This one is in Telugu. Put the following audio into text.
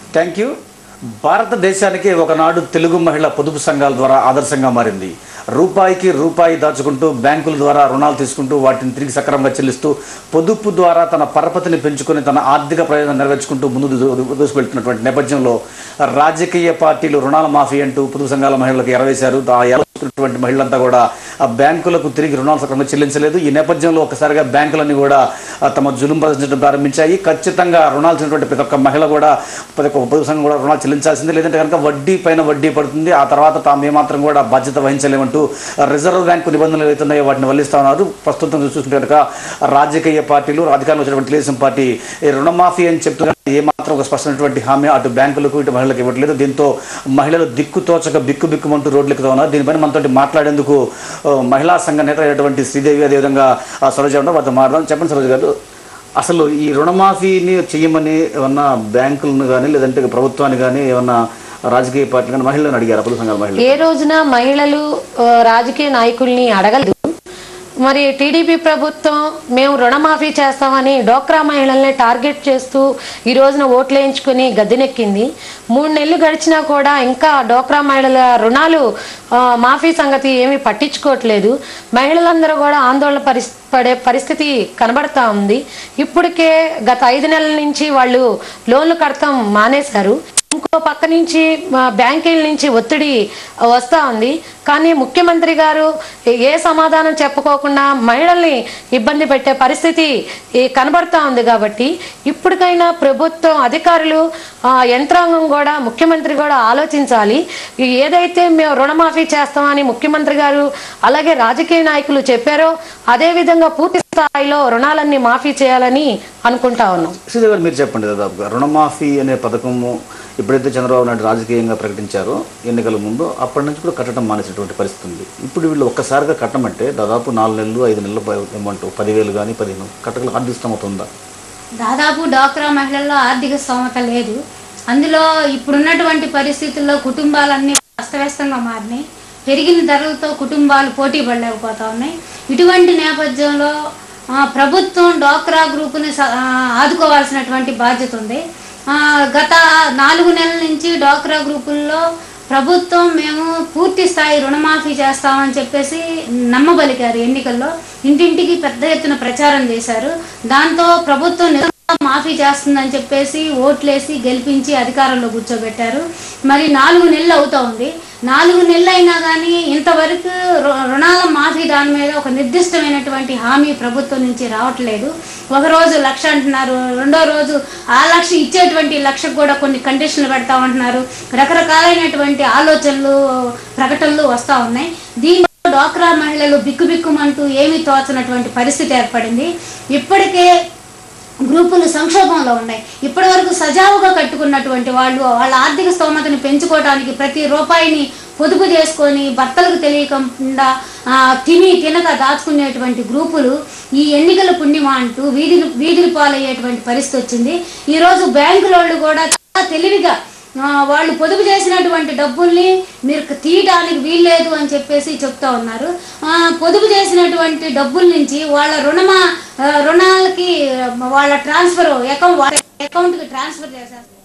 థ్యాంక్ యూ భారతదేశానికి ఒకనాడు తెలుగు మహిళ పొదుపు సంఘాల ద్వారా ఆదర్శంగా మారింది రూపాయికి రూపాయి దాచుకుంటూ బ్యాంకుల ద్వారా రుణాలు తీసుకుంటూ వాటిని తిరిగి సక్రమంగా చెల్లిస్తూ పొదుపు ద్వారా తన పరపతిని పెంచుకొని తన ఆర్థిక ప్రయోజనం నెరవేర్చుకుంటూ ముందు దూసుకెళ్తున్నటువంటి నేపథ్యంలో రాజకీయ పార్టీలు రుణాల మాఫీ అంటూ పొదుపు సంఘాల మహిళలకు ఎరవేశారు ఆ ఎరవేసినటువంటి మహిళలంతా కూడా ఆ బ్యాంకులకు తిరిగి రుణాలు సక్రమంగా చెల్లించలేదు ఈ నేపథ్యంలో ఒకసారిగా బ్యాంకులన్నీ కూడా ఆ, తమ జులుం ప్రదర్శించడం ప్రారంభించాయి ఖచ్చితంగా రుణాలు చెల్లినటువంటి ప్రతి ఒక్క మహిళ కూడా ప్రతి ఒక్క పొదుపు సంఘం కూడా రుణాలు చెల్లించాల్సిందే లేదంటే కనుక వడ్డీ పైన వడ్డీ పడుతుంది ఆ తర్వాత తాము ఏమాత్రం కూడా బాధ్యత వహించలేమంటూ రిజర్వ్ బ్యాంకు నిబంధనలు ఏవైతున్నాయో వాటిని వల్లిస్తా ఉన్నారు ప్రస్తుతం చూసుకుంటే కనుక రాజకీయ పార్టీలు అధికారంలో వచ్చినటువంటి తెలుగుదేశం పార్టీ ఈ రుణమాఫీ అని చెప్తున్నారు ఏమాత్రం ఒక స్పష్టమైనటువంటి హామీ అటు బ్యాంకులకు ఇటు మహిళలకు ఇవ్వట్లేదు దీంతో మహిళలు దిక్కు తోచక బిక్కు బిక్కుమంటూ రోడ్లు ఎక్కుతా ఉన్నారు దీనిపైన మనతో మాట్లాడేందుకు ఆ, మహిళా సంఘ నేత అయినటువంటి శ్రీదేవి అదేవిధంగా ఆ, సరోజ ఉన్నారు వారితో మాట్లాడదాం చెప్పండి సరోజ గారు అసలు ఈ రుణమాఫీని చేయమని ఏమన్నా బ్యాంకులను కానీ లేదంటే ప్రభుత్వాన్ని కానీ ఏమన్నా రాజకీయ పార్టీలు కానీ మహిళలను అడిగారు పొదుపు సంఘాల మహిళలు ఏ రోజున మహిళలు ఆ, రాజకీయ నాయకుల్ని అడగలేదు మరి టీడీపీ ప్రభుత్వం మేము రుణమాఫీ చేస్తామని డోక్రా మహిళల్ని టార్గెట్ చేస్తూ ఈ రోజున ఓట్లు వేయించుకుని గద్దెనెక్కింది మూడు నెలలు గడిచినా కూడా ఇంకా డోక్రా మహిళల రుణాలు ఆ, మాఫీ సంగతి ఏమీ పట్టించుకోవట్లేదు మహిళలందరూ కూడా ఆందోళన పరిస్ పడే పరిస్థితి కనబడతా ఉంది ఇప్పటికే గత ఐదు నెలల నుంచి వాళ్ళు లోన్లు కడతాం మానేశారు ఇంకో పక్క నుంచి మా బ్యాంకుల నుంచి ఒత్తిడి వస్తూ ఉంది కానీ ముఖ్యమంత్రి గారు ఏ సమాధానం చెప్పుకోకుండా మహిళల్ని ఇబ్బంది పెట్టే పరిస్థితి ఈ కనబడతా ఉంది కాబట్టి ఇప్పటికైనా ప్రభుత్వం అధికారులు ఆ, యంత్రాంగం కూడా ముఖ్యమంత్రి కూడా ఆలోచించాలి ఈ ఏదైతే మేము రుణమాఫీ చేస్తామని ముఖ్యమంత్రి గారు అలాగే రాజకీయ నాయకులు చెప్పారో అదే విధంగా పూర్తి స్థాయిలో రుణాలన్నీ మాఫీ చేయాలని అనుకుంటా ఉన్నాం శ్రీదేవి గారు మీరు చెప్పండి దాదాపుగా రుణమాఫీ అనే పథకము ఎప్పుడైతే చంద్రబాబు నాయుడు రాజకీయంగా ప్రకటించారో ఎన్నికల ముందు అప్పటి నుంచి కూడా కట్టడం మానేసినటువంటి పరిస్థితి ఉంది ఇప్పుడు వీళ్ళు ఒక్కసారిగా కట్టమంటే దాదాపు నాలుగు నెలలు ఐదు నెలలు అమౌంట్ పదివేలు కానీ పదిహేను కట్టగల ఆర్థిష్టం అవుతుందా దాదాపు డాక్రా మహిళల్లో ఆర్థిక స్తోమత లేదు అందులో ఇప్పుడున్నటువంటి పరిస్థితుల్లో కుటుంబాలన్నీ అస్తవ్యస్తంగా మారినాయి పెరిగిన ధరలతో కుటుంబాలు పోటీ పడలేకపోతా ఉన్నాయి ఇటువంటి నేపథ్యంలో ఆ, ప్రభుత్వం డాక్రా గ్రూపుని స- ఆ, ఆదుకోవాల్సినటువంటి బాధ్యత ఉంది ఆ, గత నాలుగు నెలల నుంచి డాక్రా గ్రూపుల్లో ప్రభుత్వం మేము పూర్తి స్థాయి రుణమాఫీ చేస్తామని చెప్పేసి నమ్మబలికారు ఎన్నికల్లో ఇంటింటికి పెద్ద ఎత్తున ప్రచారం చేశారు దాంతో ప్రభుత్వం నిజంగా మాఫీ చేస్తుందని చెప్పేసి ఓట్లేసి గెలిపించి అధికారంలో కూర్చోబెట్టారు మరి నాలుగు నెలలు అవుతా ఉంది నాలుగు నెలలు అయినా కానీ ఇంతవరకు రు- రుణాల మాఫీ దాని మీద ఒక నిర్దిష్టమైనటువంటి హామీ ప్రభుత్వం నుంచి రావట్లేదు ఒక రోజు లక్ష అంటున్నారు రెండో రోజు ఆ లక్ష ఇచ్చేటువంటి లక్షకు కూడా కొన్ని కండిషన్లు పెడతామంటున్నారు రకరకాలైనటువంటి ఆలోచనలు ప్రకటనలు వస్తూ ఉన్నాయి దీంతో డ్వాక్రా మహిళలు బిక్కుబిక్కుమంటూ ఏమీ తోచనటువంటి పరిస్థితి ఏర్పడింది ఇప్పటికే గ్రూపులు సంక్షోభంలో ఉన్నాయి ఇప్పటివరకు సజావుగా కట్టుకున్నటువంటి వాళ్ళు వాళ్ళ ఆర్థిక స్తోమతని పెంచుకోవడానికి ప్రతి రూపాయిని పొదుపు చేసుకొని భర్తలకు తెలియకుండా ఆ, తిని తినక దాచుకునేటువంటి గ్రూపులు ఈ ఎన్నికల పుణ్యమా అంటూ వీధులు వీధులు పాలయ్యేటువంటి పరిస్థితి వచ్చింది ఈరోజు బ్యాంకుల వాళ్ళు కూడా చాలా తెలివిగా ఆ, వాళ్ళు పొదుపు చేసినటువంటి డబ్బుల్ని మీరు తీయడానికి వీల్లేదు అని చెప్పేసి చెప్తా ఉన్నారు ఆ, పొదుపు చేసినటువంటి డబ్బుల నుంచి వాళ్ళ రుణమా ఆ, రుణాలకి వాళ్ళ ట్రాన్స్ఫర్ అకౌంట్ వాళ్ళ అకౌంట్కి ట్రాన్స్ఫర్ చేసేస్తారు